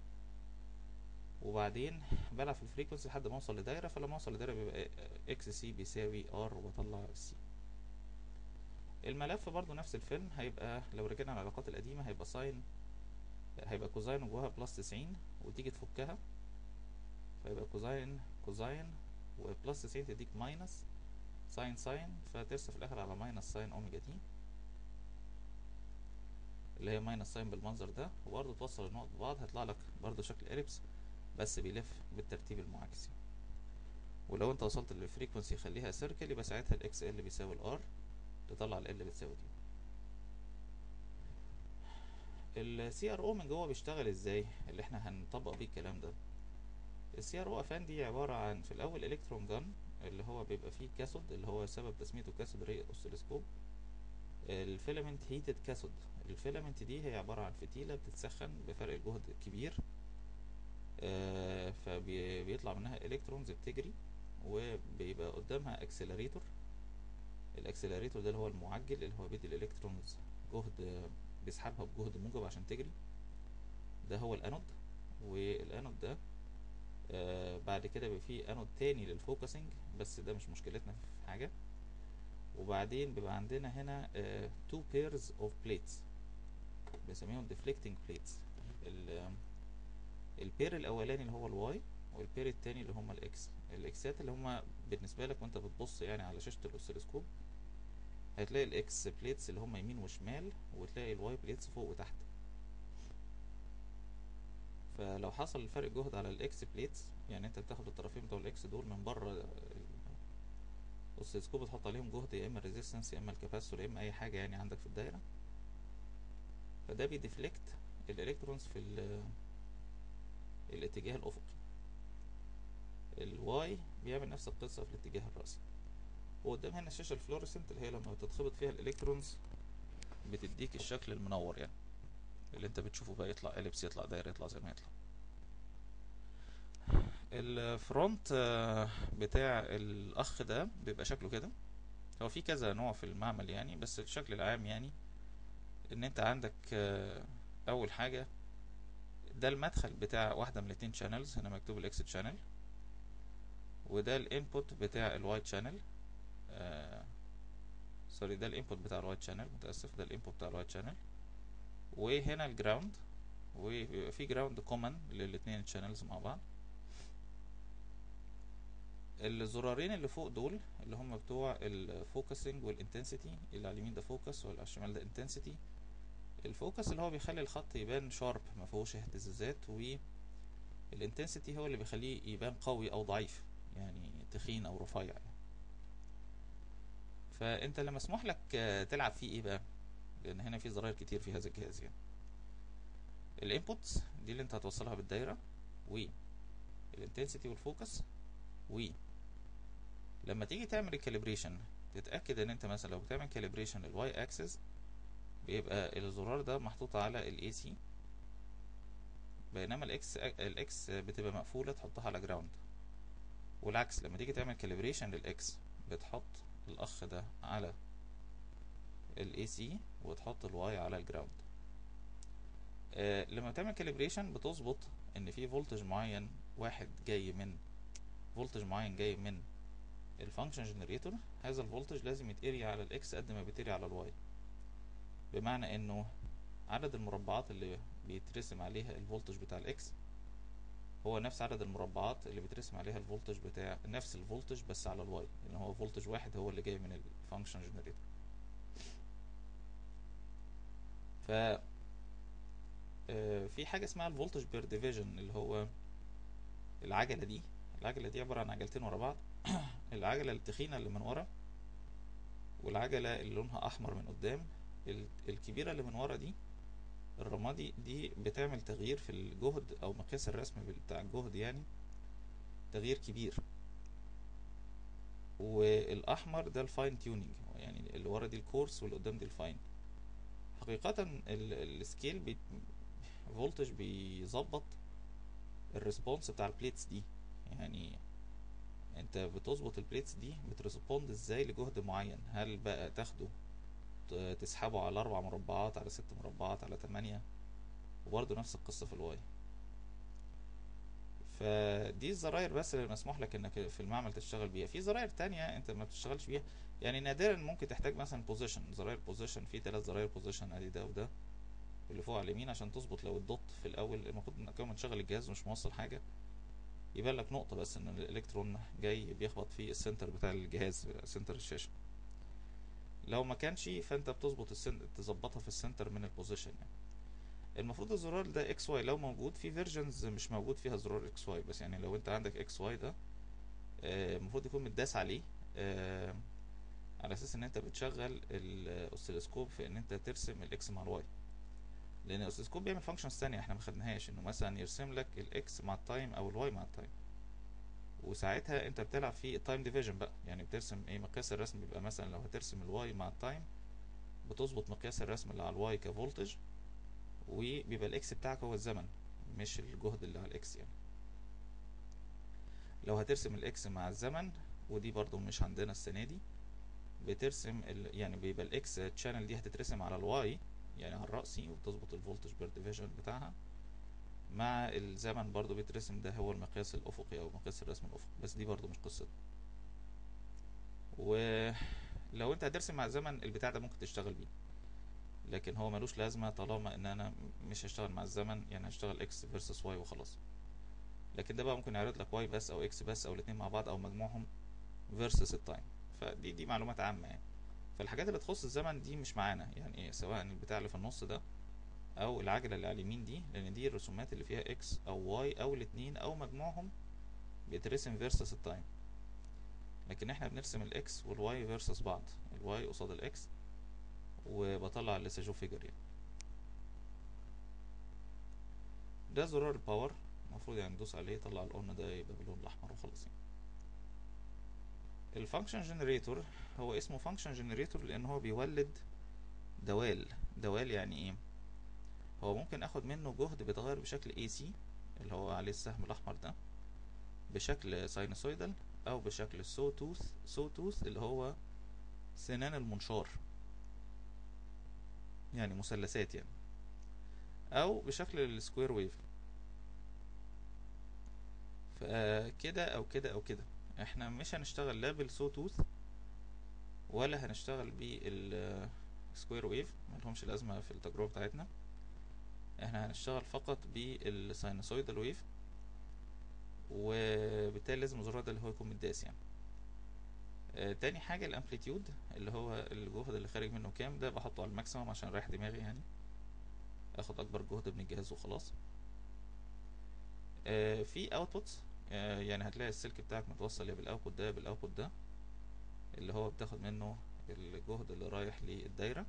وبعدين بلعب في الفريكونسي لحد ما اوصل لدايره فلما اوصل لدايره بيبقى اكس سي بيساوي ار وبطلع السي الملف برضو نفس الفيلم هيبقى لو رجعنا على العلاقات القديمه هيبقى ساين هيبقى كوزاين وجواها بلس 90 وتيجي تفكها فيبقى كوزاين كوزاين وبلس 90 تديك ماينس ساين ساين فترسى في الاخر على ماينس ساين اوميجا تي اللي هي ماينس ساين بالمنظر ده وبرضه توصل النقط ببعض هيطلع لك برضه شكل اليبس بس بيلف بالترتيب المعاكس ولو انت وصلت للفريكونسي خليها سيركل يبقى ساعتها الاكس ال بيساوي الار تطلع ال بتساوي دي السي ار او من جوه بيشتغل ازاي اللي احنا هنطبق بيه الكلام ده السي ار او افان دي عباره عن في الاول الكترون جن اللي هو بيبقى فيه كاثود اللي هو سبب تسميته كاثود ري اوسيلوسكوب الفيلامنت هيتد كاثود الفيلامنت دي هي عباره عن فتيله بتتسخن بفرق الجهد كبير آه فبيطلع منها الكترونز بتجري وبيبقى قدامها اكسلريتور الاكسلريتور ده اللي هو المعجل اللي هو بيدي الالكترونز جهد بيسحبها بجهد موجب عشان تجري ده هو الانود والانود ده آه بعد كده بيبقى فيه انود تاني للفوكسنج بس ده مش مشكلتنا في حاجه وبعدين بيبقى عندنا هنا آه two pairs of plates بنسميهم deflecting plates البير الاولاني اللي هو الواي والبير التاني اللي هما الاكس الاكسات اللي هما بالنسبه لك وانت بتبص يعني على شاشه الاوسيلوسكوب هتلاقي الاكس بليتس اللي هما يمين وشمال وتلاقي الواي بليتس فوق وتحت فلو حصل الفرق جهد على الاكس بليتس يعني انت بتاخد الطرفين بتوع الاكس دول من بره الاوسيلوسكوب بتحط عليهم جهد يا اما الريزيستنس يا اما الكاباسيتور يا اما اي حاجه يعني عندك في الدايره فده بيديفلكت الالكترونز في الاتجاه الافقي الواي بيعمل نفس القصه في الاتجاه الراسي وقدام هنا الشاشه الفلوريسنت اللي هي لما بتتخبط فيها الالكترونز بتديك الشكل المنور يعني اللي انت بتشوفه بقى يطلع اليبس يطلع دايره يطلع زي ما يطلع الفرونت بتاع الاخ ده بيبقى شكله كده هو في كذا نوع في المعمل يعني بس الشكل العام يعني ان انت عندك اول حاجه ده المدخل بتاع واحده من الاتنين شانلز هنا مكتوب الاكس شانل وده الانبوت بتاع الوايت شانل آه سوري ده الانبوت بتاع الوايت شانل متاسف ده الانبوت بتاع الوايت شانل وهنا الجراوند وبيبقى في جراوند كومن للاتنين شانلز مع بعض الزرارين اللي فوق دول اللي هم بتوع الفوكسنج والانتنسيتي اللي على اليمين ده فوكس واللي على الشمال ده انتنسيتي الفوكس اللي هو بيخلي الخط يبان شارب ما فيهوش اهتزازات والانتنسيتي هو اللي بيخليه يبان قوي او ضعيف يعني تخين او رفيع يعني. فانت اللي مسموح لك تلعب فيه ايه بقى لان هنا في زراير كتير في هذا الجهاز يعني الانبوتس دي اللي انت هتوصلها بالدايره و الانتنسيتي والفوكس و لما تيجي تعمل الكاليبريشن تتاكد ان انت مثلا لو بتعمل كاليبريشن للواي اكسس بيبقى الزرار ده محطوط على الاي سي بينما الاكس الاكس بتبقى مقفوله تحطها على جراوند والعكس لما تيجي تعمل كاليبريشن للاكس بتحط الاخ ده على الاي سي وتحط الواي على الجراوند آه لما تعمل كاليبريشن بتظبط ان في فولتج معين واحد جاي من فولتج معين جاي من الفانكشن جنريتور هذا الفولتج لازم يتقري على الاكس قد ما بيتقري على الواي بمعنى انه عدد المربعات اللي بيترسم عليها الفولتج بتاع الاكس هو نفس عدد المربعات اللي بيترسم عليها الفولتج بتاع نفس الفولتج بس على الواي لان هو فولتج واحد هو اللي جاي من الفانكشن جنريتور ف آه، في حاجه اسمها الفولتج بير ديفيجن اللي هو العجله دي العجله دي عباره عن عجلتين ورا بعض العجله التخينه اللي من ورا والعجله اللي لونها احمر من قدام ال- الكبيره اللي من ورا دي الرمادي دي بتعمل تغيير في الجهد او مقياس الرسم بتاع الجهد يعني تغيير كبير والاحمر ده الفاين تيونينج يعني اللي ورا دي الكورس واللي قدام دي الفاين حقيقة ال- السكيل بي فولتج بيظبط الريسبونس بتاع البليتس دي يعني انت بتظبط البليتس دي بتريسبوند ازاي لجهد معين هل بقى تاخده ت- تسحبه على اربع مربعات على ست مربعات على تمانية وبرضه نفس القصة في الواي فدي الزراير بس اللي مسموح لك انك في المعمل تشتغل بيها في زراير تانية انت ما بتشتغلش بيها يعني نادرا ممكن تحتاج مثلا بوزيشن زراير بوزيشن في ثلاث زراير بوزيشن ادي ده وده اللي فوق على اليمين عشان تظبط لو الدوت في الاول المفروض انك اول ما تشغل الجهاز مش موصل حاجه يبان لك نقطه بس ان الالكترون جاي بيخبط في السنتر بتاع الجهاز سنتر الشاشه لو ما كانش فانت بتظبط السن... تظبطها في السنتر من البوزيشن يعني المفروض الزرار ده اكس واي لو موجود في فيرجنز مش موجود فيها زرار اكس واي بس يعني لو انت عندك اكس واي ده آه، المفروض يكون متداس عليه آه، على اساس ان انت بتشغل الاوسيلوسكوب في ان انت ترسم الاكس مع الواي لان الاوسيلوسكوب بيعمل فانكشنز ثانيه احنا ما خدناهاش انه مثلا يرسم لك الاكس مع التايم او الواي مع التايم وساعتها انت بتلعب في التايم ديفيجن بقى يعني بترسم ايه مقياس الرسم بيبقى مثلا لو هترسم الواي مع التايم بتظبط مقياس الرسم اللي على الواي كفولتج وبيبقى الاكس بتاعك هو الزمن مش الجهد اللي على الاكس يعني لو هترسم الاكس مع الزمن ودي برضو مش عندنا السنه دي بترسم ال... يعني بيبقى الاكس تشانل دي هتترسم على الواي يعني على الرأسي وبتظبط الفولتج بير ديفيجن بتاعها مع الزمن برضو بيترسم ده هو المقياس الأفقي أو مقياس الرسم الأفقي بس دي برضو مش قصة ولو انت هترسم مع الزمن البتاع ده ممكن تشتغل بيه لكن هو ملوش لازمة طالما ان انا مش هشتغل مع الزمن يعني هشتغل اكس فيرسس واي وخلاص لكن ده بقى ممكن يعرض لك واي بس او اكس بس او الاتنين مع بعض او مجموعهم فيرسس التايم فدي دي معلومات عامة يعني فالحاجات اللي تخص الزمن دي مش معانا يعني إيه سواء البتاع اللي في النص ده او العجلة اللي على اليمين دي لان دي الرسومات اللي فيها اكس او واي او الاتنين او مجموعهم بيترسم فيرسس التايم لكن احنا بنرسم الاكس والواي فيرسس بعض الواي قصاد الاكس وبطلع الليساجو فيجر يعني ده زرار الباور المفروض يعني ندوس عليه يطلع الاون ده يبقى باللون الاحمر وخلاص يعني الفانكشن جنريتور هو اسمه فانكشن جنريتور لان هو بيولد دوال دوال يعني ايه هو ممكن اخد منه جهد بيتغير بشكل اي سي اللي هو عليه السهم الاحمر ده بشكل ساينوسويدال او بشكل سو توث سو توث اللي هو سنان المنشار يعني مثلثات يعني او بشكل السكوير ويف فكده او كده او كده احنا مش هنشتغل لا بالسو توث ولا هنشتغل بالسكوير ويف ملهمش لازمه في التجربه بتاعتنا احنا هنشتغل فقط بالساينوسويدال ويف وبالتالي لازم الزرار ده اللي هو يكون متداس يعني آه تاني حاجة الامبليتيود اللي هو الجهد اللي خارج منه كام ده بحطه على الماكسيمم عشان اريح دماغي يعني اخد اكبر جهد من الجهاز وخلاص آه في اوتبوتس آه يعني هتلاقي السلك بتاعك متوصل يا بالاوتبوت ده يا بالاوتبوت ده اللي هو بتاخد منه الجهد اللي رايح للدايرة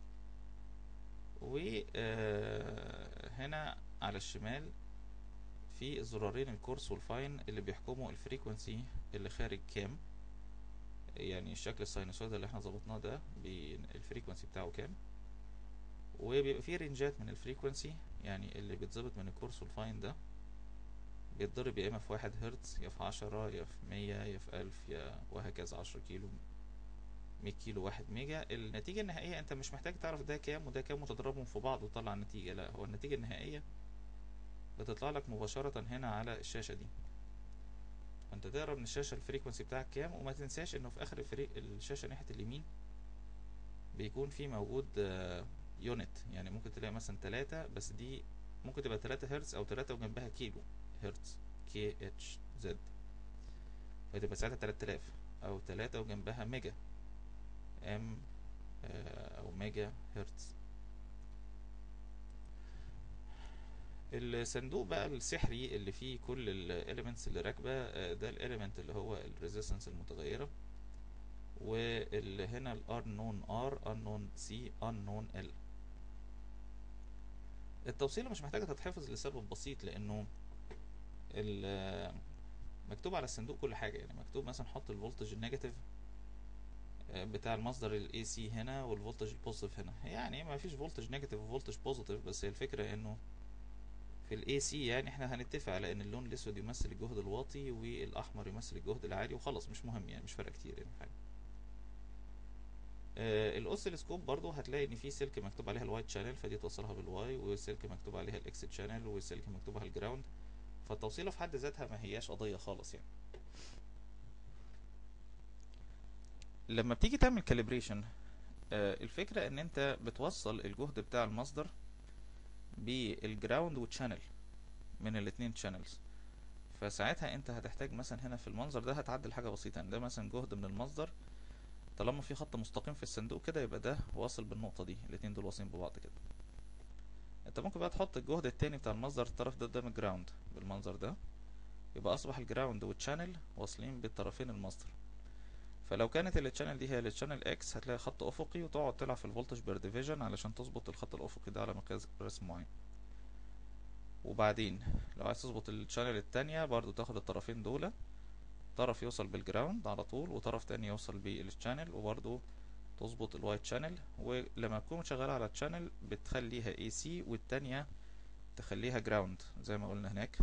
وهنا على الشمال في زرارين الكورس والفاين اللي بيحكموا الفريكونسي اللي خارج كام يعني الشكل الساينوسويد اللي احنا ظبطناه ده الفريكونسي بتاعه كام وبيبقى فيه رينجات من الفريكونسي يعني اللي بيتظبط من الكورس والفاين ده بيتضرب يا اما في واحد هرتز يا في عشرة يا في مية يا في ألف يا وهكذا عشرة كيلو مية كيلو واحد ميجا النتيجة النهائية انت مش محتاج تعرف ده كام وده كام وتضربهم في بعض وتطلع النتيجة لا هو النتيجة النهائية بتطلع لك مباشرة هنا على الشاشة دي انت تقرا من الشاشه الفريكونسي بتاعك كام وما تنساش انه في اخر الفريق الشاشه ناحيه اليمين بيكون في موجود يونت يعني ممكن تلاقي مثلا تلاتة بس دي ممكن تبقى تلاتة هرتز او تلاتة وجنبها كيلو هرتز كي اتش زد فتبقى ساعتها تلات الاف او تلاتة وجنبها ميجا ام او ميجا هرتز الصندوق بقى السحري اللي فيه كل الاليمنتس اللي راكبه ده الاليمنت اللي هو الريزيستنس المتغيره واللي هنا الار نون ار unknown سي unknown ال التوصيله مش محتاجه تتحفظ لسبب بسيط لانه مكتوب على الصندوق كل حاجه يعني مكتوب مثلا حط الفولتج النيجاتيف بتاع المصدر الاي سي هنا والفولتج البوزيتيف هنا يعني ما فيش فولتج نيجاتيف وفولتج بوزيتيف بس هي الفكره انه في الاي سي يعني احنا هنتفق على ان اللون الاسود يمثل الجهد الواطي والاحمر يمثل الجهد العالي وخلاص مش مهم يعني مش فارقه كتير يعني حاجه آه الاوسيلوسكوب برضو هتلاقي ان في سلك مكتوب عليها الوايت شانل فدي توصلها بالواي وسلك مكتوب عليها الاكس شانل وسلك مكتوب عليها الجراوند فالتوصيله في حد ذاتها ما هياش قضيه خالص يعني لما بتيجي تعمل كاليبريشن آه الفكره ان انت بتوصل الجهد بتاع المصدر بالجراوند والشانل من الاتنين شانلز فساعتها انت هتحتاج مثلا هنا في المنظر ده هتعدل حاجه بسيطه يعني ده مثلا جهد من المصدر طالما في خط مستقيم في الصندوق كده يبقى ده واصل بالنقطه دي الاتنين دول واصلين ببعض كده انت ممكن بقى تحط الجهد التاني بتاع المصدر الطرف ده قدام الجراوند بالمنظر ده يبقى اصبح الجراوند والشانل واصلين بالطرفين المصدر فلو كانت التشانل دي هي التشانل اكس هتلاقي خط افقي وتقعد تلعب في الفولتج بير ديفيجن علشان تظبط الخط الافقي ده على مقياس رسم معين وبعدين لو عايز تظبط الشانل التانية برضو تاخد الطرفين دول طرف يوصل بالجراوند على طول وطرف تاني يوصل بالشانل وبرضو تظبط الوايت شانل ولما تكون شغالة على الشانل بتخليها اي سي والتانية تخليها جراوند زي ما قلنا هناك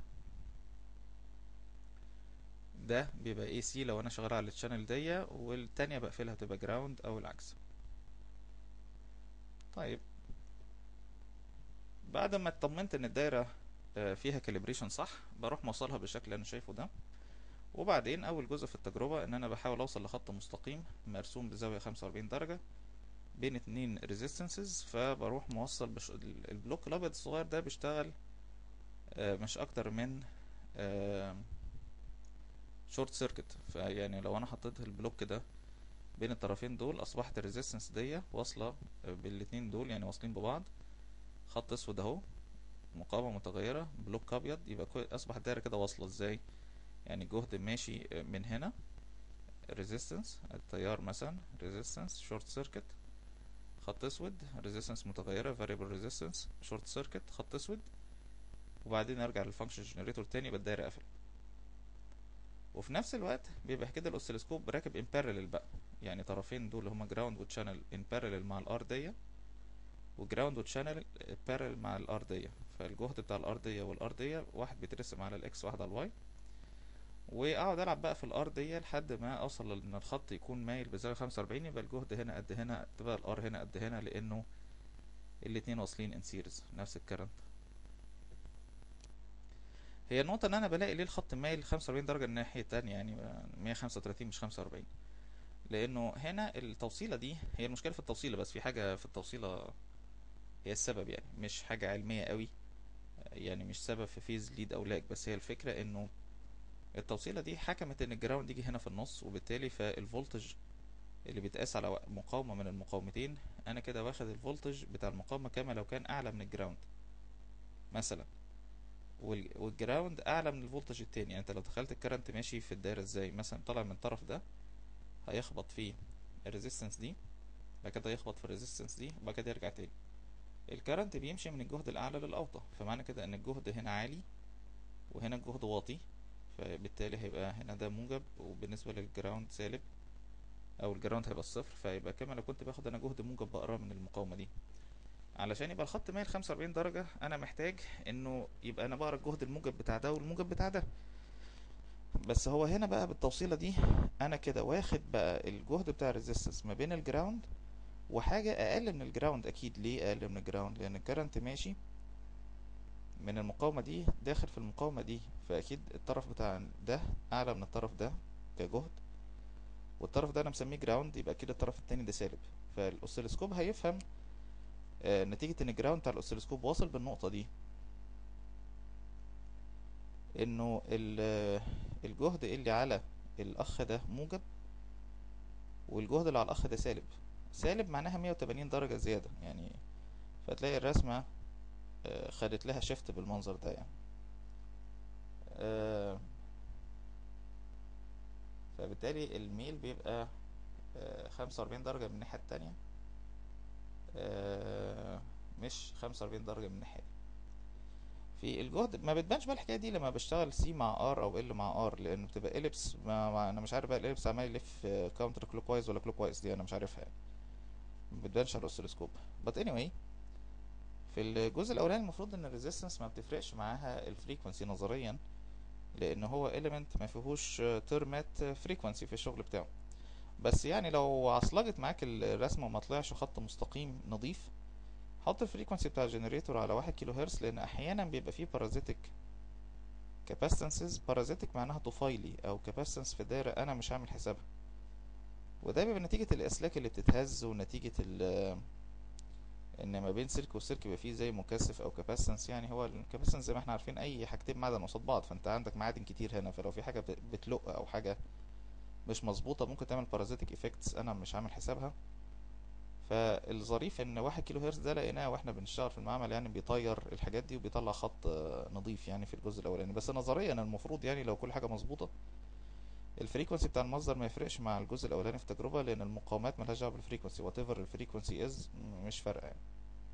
ده بيبقى اي سي لو انا شغال على الشانل دي والتانية بقفلها تبقى جراوند او العكس طيب بعد ما اطمنت ان الدايرة فيها كاليبريشن صح بروح موصلها بالشكل اللي انا شايفه ده وبعدين اول جزء في التجربة ان انا بحاول اوصل لخط مستقيم مرسوم بزاوية 45 درجة بين اتنين ريزيستنسز فبروح موصل بش... البلوك الابيض الصغير ده بيشتغل مش اكتر من شورت سيركت فيعني لو انا حطيت البلوك ده بين الطرفين دول اصبحت الريزيستنس دي واصله بالاتنين دول يعني واصلين ببعض خط اسود اهو مقاومه متغيره بلوك ابيض يبقى اصبح الدايره كده واصله ازاي يعني جهد ماشي من هنا ريزيستنس التيار مثلا ريزيستنس شورت سيركت خط اسود ريزيستنس متغيره فاريبل ريزيستنس شورت سيركت خط اسود وبعدين ارجع للفانكشن جنريتور تاني يبقى الدايره قافله وفي نفس الوقت بيبقى كده الاوسيلوسكوب راكب ان بارلل بقى يعني طرفين دول هما جراوند وتشانل ان بارلل مع الار دي وجراوند وتشانل بارلل مع الار دي فالجهد بتاع الار دي والار دي واحد بيترسم على الاكس واحد على الواي واقعد العب بقى في الار دي لحد ما اوصل ان الخط يكون مايل بزاويه 45 يبقى الجهد هنا قد هنا تبقى الار هنا قد هنا لانه الاتنين واصلين ان سيريز نفس الكرنت هي النقطة ان انا بلاقي ليه الخط مايل 45 درجة الناحية التانية يعني 135 مش 45 لانه هنا التوصيلة دي هي المشكلة في التوصيلة بس في حاجة في التوصيلة هي السبب يعني مش حاجة علمية قوي يعني مش سبب في فيز ليد او لاج بس هي الفكرة انه التوصيلة دي حكمت ان الجراوند يجي هنا في النص وبالتالي فالفولتج اللي بيتقاس على مقاومة من المقاومتين انا كده واخد الفولتج بتاع المقاومة كما لو كان اعلى من الجراوند مثلا والجراوند اعلى من الفولتج التاني يعني انت لو دخلت الكرنت ماشي في الدايره ازاي مثلا طالع من الطرف ده هيخبط في الريزيستنس دي بعد كده يخبط في الريزيستنس دي وبعد كده يرجع تاني الكرنت بيمشي من الجهد الاعلى للاوطى فمعنى كده ان الجهد هنا عالي وهنا الجهد واطي فبالتالي هيبقى هنا ده موجب وبالنسبه للجراوند سالب او الجراوند هيبقى الصفر فيبقى كما لو كنت باخد انا جهد موجب بقراه من المقاومه دي علشان يبقى الخط مايل 45 درجة أنا محتاج إنه يبقى أنا بقرا الجهد الموجب بتاع ده والموجب بتاع ده بس هو هنا بقى بالتوصيلة دي أنا كده واخد بقى الجهد بتاع الريزيستنس ما بين الجراوند وحاجة أقل من الجراوند أكيد ليه أقل من الجراوند لأن الكرنت ماشي من المقاومة دي داخل في المقاومة دي فأكيد الطرف بتاع ده أعلى من الطرف ده كجهد والطرف ده أنا مسميه جراوند يبقى أكيد الطرف التاني ده سالب فالأوسيلوسكوب هيفهم آه، نتيجة إن الجراوند بتاع الأوسيلوسكوب واصل بالنقطة دي إنه ال- الجهد اللي على الأخ ده موجب والجهد اللي على الأخ ده سالب سالب معناها 180 درجة زيادة يعني فتلاقي الرسمة آه، خدت لها شيفت بالمنظر ده يعني آه، فبالتالي الميل بيبقى آه، 45 درجة من الناحية التانية آه، مش 45 درجة من الناحية دي في الجهد ما بتبانش بقى الحكايه دي لما بشتغل سي مع ار او ال مع ار لان بتبقى اليبس ما ما انا مش عارف بقى الاليبس عمال يلف كاونتر كلوك وايز ولا كلوك وايز دي انا مش عارفها يعني ما بتبانش على الاوسيلوسكوب but anyway في الجزء الاولاني المفروض ان الريزيستنس ما بتفرقش معاها الفريكونسي نظريا لان هو element ما فيهوش ترمات فريكونسي في الشغل بتاعه بس يعني لو عصلجت معاك الرسمه وما طلعش خط مستقيم نظيف حط الفريكونسي بتاع الجنريتور على واحد كيلو هرتز لان احيانا بيبقى فيه بارازيتك كاباسيتنسز بارازيتك معناها طفيلي او كاباسيتنس في دايره انا مش عامل حسابها وده بيبقى نتيجه الاسلاك اللي بتتهز ونتيجه ال ان ما بين سلك وسلك بيبقى فيه زي مكثف او كاباسيتنس يعني هو الكاباسيتنس زي ما احنا عارفين اي حاجتين معدن قصاد بعض فانت عندك معادن كتير هنا فلو في حاجه بت- بتلق او حاجه مش مظبوطه ممكن تعمل بارازيتك افكتس انا مش عامل حسابها فالظريف ان واحد كيلو هرتز ده لقيناه واحنا بنشتغل في المعمل يعني بيطير الحاجات دي وبيطلع خط آه، نظيف يعني في الجزء الاولاني بس نظريا المفروض يعني لو كل حاجه مظبوطه الفريكونسي بتاع المصدر ما يفرقش مع الجزء الاولاني في التجربه لان المقاومات ملهاش دعوه بالفريكونسي وات ايفر الفريكونسي از مش فارقه يعني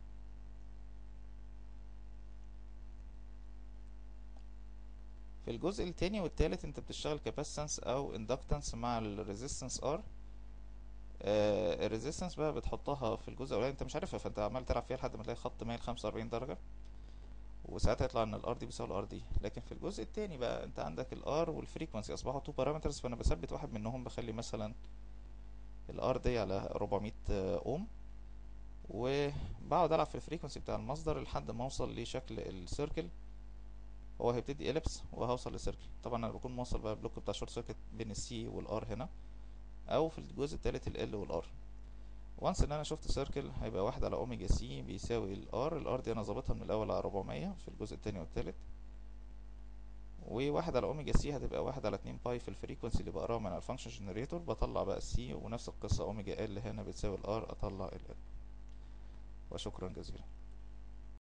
في الجزء التاني والتالت انت بتشتغل كاباسيتنس او اندكتنس مع الريزيستنس ار آه الريزيستنس بقى بتحطها في الجزء الاولاني انت مش عارفها فانت عمال تلعب فيها لحد ما تلاقي خط مايل 45 درجه وساعتها يطلع ان الار دي بيساوي الار دي لكن في الجزء التاني بقى انت عندك الار والفريكونسي اصبحوا تو بارامترز فانا بثبت واحد منهم بخلي مثلا الار دي على 400 اوم وبقعد العب في الفريكونسي بتاع المصدر لحد ما اوصل لشكل السيركل هو هيبتدي اليبس وهوصل لسيركل طبعا انا بكون موصل بقى البلوك بتاع شورت سيركت بين السي والار هنا او في الجزء التالت ال والار وانس ان انا شفت سيركل هيبقى واحد على اوميجا سي بيساوي الار الار دي انا ظابطها من الاول على 400 في الجزء التاني والتالت وواحد على اوميجا سي هتبقى واحد على اتنين باي في الفريكونسي اللي بقراها من على الفانكشن جنريتور بطلع بقى السي ونفس القصة اوميجا ال هنا بتساوي الار اطلع ال وشكرا جزيلا